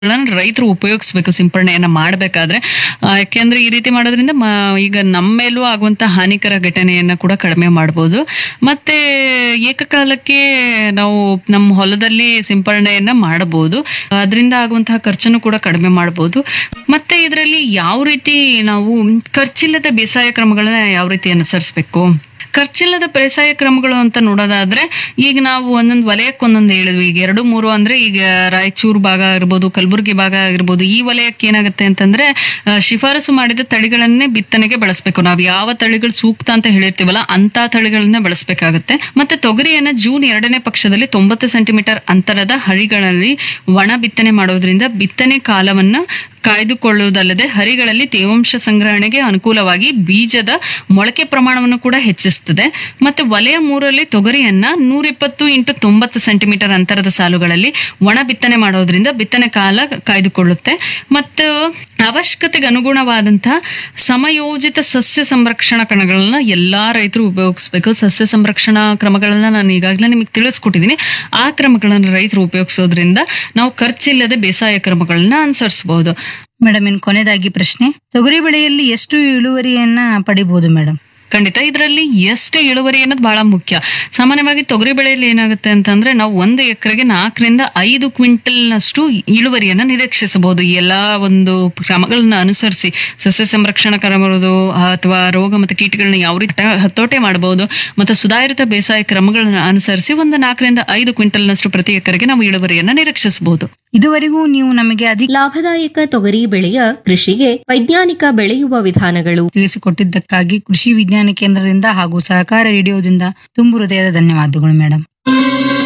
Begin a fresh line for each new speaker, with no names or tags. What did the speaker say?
ರೈತರು ಉಪಯೋಗಿಸ್ಬೇಕು ಸಿಂಪಡಣೆಯನ್ನ ಮಾಡಬೇಕಾದ್ರೆ ಯಾಕೆಂದ್ರೆ ಈ ರೀತಿ ಮಾಡೋದ್ರಿಂದ ಮ- ಈಗ ನಮ್ಮ ಮೇಲೂ ಆಗುವಂತ ಹಾನಿಕರ ಘಟನೆಯನ್ನ ಕೂಡ ಕಡಿಮೆ ಮಾಡಬಹುದು ಮತ್ತೆ ಏಕಕಾಲಕ್ಕೆ ನಾವು ನಮ್ಮ ಹೊಲದಲ್ಲಿ ಸಿಂಪಡಣೆಯನ್ನ ಮಾಡಬಹುದು ಅದರಿಂದ ಆಗುವಂತಹ ಖರ್ಚನ್ನು ಕೂಡ ಕಡಿಮೆ ಮಾಡಬಹುದು ಮತ್ತೆ ಇದರಲ್ಲಿ ಯಾವ ರೀತಿ ನಾವು ಖರ್ಚಿಲ್ಲದ ಬೇಸಾಯ ಕ್ರಮಗಳನ್ನ ಯಾವ ರೀತಿ ಅನುಸರಿಸಬೇಕು ಖರ್ಚಿಲ್ಲದ ಬೇಸಾಯ ಕ್ರಮಗಳು ಅಂತ ನೋಡೋದಾದ್ರೆ ಈಗ ನಾವು ಒಂದೊಂದು ವಲಯಕ್ಕೆ ಒಂದೊಂದು ಹೇಳಿದ್ವಿ ಈಗ ಎರಡು ಮೂರು ಅಂದ್ರೆ ಈಗ ರಾಯಚೂರು ಭಾಗ ಇರ್ಬೋದು ಕಲಬುರಗಿ ಭಾಗ ಇರ್ಬೋದು ಈ ವಲಯಕ್ಕೆ ಏನಾಗುತ್ತೆ ಅಂತಂದ್ರೆ ಆ, ಶಿಫಾರಸು ಮಾಡಿದ ತಳಿಗಳನ್ನೇ ಬಿತ್ತನೆಗೆ ಬಳಸಬೇಕು ನಾವು ಯಾವ ತಳಿಗಳು ಸೂಕ್ತ ಅಂತ ಹೇಳಿರ್ತೀವಲ್ಲ ಅಂತ ತಳಿಗಳನ್ನ ಬಳಸಬೇಕಾಗುತ್ತೆ ಮತ್ತೆ ತೊಗರಿಯನ್ನ ಜೂನ್ ಎರಡನೇ ಪಕ್ಷದಲ್ಲಿ ತೊಂಬತ್ತು ಸೆಂಟಿಮೀಟರ್ ಅಂತರದ ಹಳಿಗಳಲ್ಲಿ ಒಣ ಬಿತ್ತನೆ ಮಾಡೋದ್ರಿಂದ ಬಿತ್ತನೆ ಕಾಲವನ್ನ ಕಾಯ್ದುಕೊಳ್ಳುವುದಲ್ಲದೆ ಹರಿಗಳಲ್ಲಿ ತೇವಾಂಶ ಸಂಗ್ರಹಣೆಗೆ ಅನುಕೂಲವಾಗಿ ಬೀಜದ ಮೊಳಕೆ ಪ್ರಮಾಣವನ್ನು ಕೂಡ ಹೆಚ್ಚಿಸುತ್ತದೆ ಮತ್ತೆ ವಲಯ ಮೂರಲ್ಲಿ ತೊಗರಿಯನ್ನ ನೂರಿಪ್ಪತ್ತು ಇಂಟು ತೊಂಬತ್ತು ಸೆಂಟಿಮೀಟರ್ ಅಂತರದ ಸಾಲುಗಳಲ್ಲಿ ಒಣ ಬಿತ್ತನೆ ಮಾಡೋದ್ರಿಂದ ಬಿತ್ತನೆ ಕಾಲ ಕಾಯ್ದುಕೊಳ್ಳುತ್ತೆ ಮತ್ತು ಅವಶ್ಯಕತೆಗೆ ಅನುಗುಣವಾದಂತಹ ಸಮಯೋಜಿತ ಸಸ್ಯ ಸಂರಕ್ಷಣಾ ಕ್ರಮಗಳನ್ನ ಎಲ್ಲಾ ರೈತರು ಉಪಯೋಗಿಸ್ಬೇಕು ಸಸ್ಯ ಸಂರಕ್ಷಣಾ ಕ್ರಮಗಳನ್ನ ನಾನು ಈಗಾಗಲೇ ನಿಮಗೆ ತಿಳಿಸ್ಕೊಟ್ಟಿದ್ದೀನಿ ಆ ಕ್ರಮಗಳನ್ನು ರೈತರು ಉಪಯೋಗಿಸೋದ್ರಿಂದ ನಾವು ಖರ್ಚಿಲ್ಲದೆ ಬೇಸಾಯ ಕ್ರಮಗಳನ್ನ ಅನುಸರಿಸಬಹುದು
ಮೇಡಮ್ ಇನ್ ಕೊನೆಯದಾಗಿ ಪ್ರಶ್ನೆ ತೊಗರಿ ಬೆಳೆಯಲ್ಲಿ ಎಷ್ಟು ಇಳುವರಿಯನ್ನ ಪಡಿಬಹುದು ಮೇಡಮ್
ಖಂಡಿತ ಇದರಲ್ಲಿ ಎಷ್ಟು ಇಳುವರಿ ಅನ್ನೋದು ಬಹಳ ಮುಖ್ಯ ಸಾಮಾನ್ಯವಾಗಿ ತೊಗರಿ ಬೆಳೆಯಲ್ಲಿ ಏನಾಗುತ್ತೆ ಅಂತಂದ್ರೆ ನಾವು ಒಂದು ಎಕರೆಗೆ ನಾಲ್ಕರಿಂದ ಐದು ಕ್ವಿಂಟಲ್ನಷ್ಟು ಇಳುವರಿಯನ್ನ ನಿರೀಕ್ಷಿಸಬಹುದು ಈ ಎಲ್ಲಾ ಒಂದು ಕ್ರಮಗಳನ್ನ ಅನುಸರಿಸಿ ಸಸ್ಯ ಸಂರಕ್ಷಣಾ ಕ್ರಮಗಳು ಅಥವಾ ರೋಗ ಮತ್ತು ಕೀಟಗಳನ್ನ ಯಾವ ರೀತಿ ಹತೋಟೆ ಮಾಡಬಹುದು ಮತ್ತು ಸುಧಾರಿತ ಬೇಸಾಯ ಕ್ರಮಗಳನ್ನ ಅನುಸರಿಸಿ ಒಂದು ನಾಲ್ಕರಿಂದ ಐದು ಕ್ವಿಂಟಲ್ನಷ್ಟು ಪ್ರತಿ ಎಕರೆಗೆ ನಾವು ಇಳುವರಿಯನ್ನ ನಿರೀಕ್ಷಿಸಬಹುದು
ಇದುವರೆಗೂ ನೀವು ನಮಗೆ ಅಧಿಕ
ಲಾಭದಾಯಕ ತೊಗರಿ ಬೆಳೆಯ ಕೃಷಿಗೆ ವೈಜ್ಞಾನಿಕ ಬೆಳೆಯುವ ವಿಧಾನಗಳು
ತಿಳಿಸಿಕೊಟ್ಟಿದ್ದಕ್ಕಾಗಿ ಕೃಷಿ ವಿಜ್ಞಾನ ಕೇಂದ್ರದಿಂದ ಹಾಗೂ ಸಹಕಾರ ರೇಡಿಯೋದಿಂದ ತುಂಬು ಹೃದಯದ ಧನ್ಯವಾದಗಳು ಮೇಡಮ್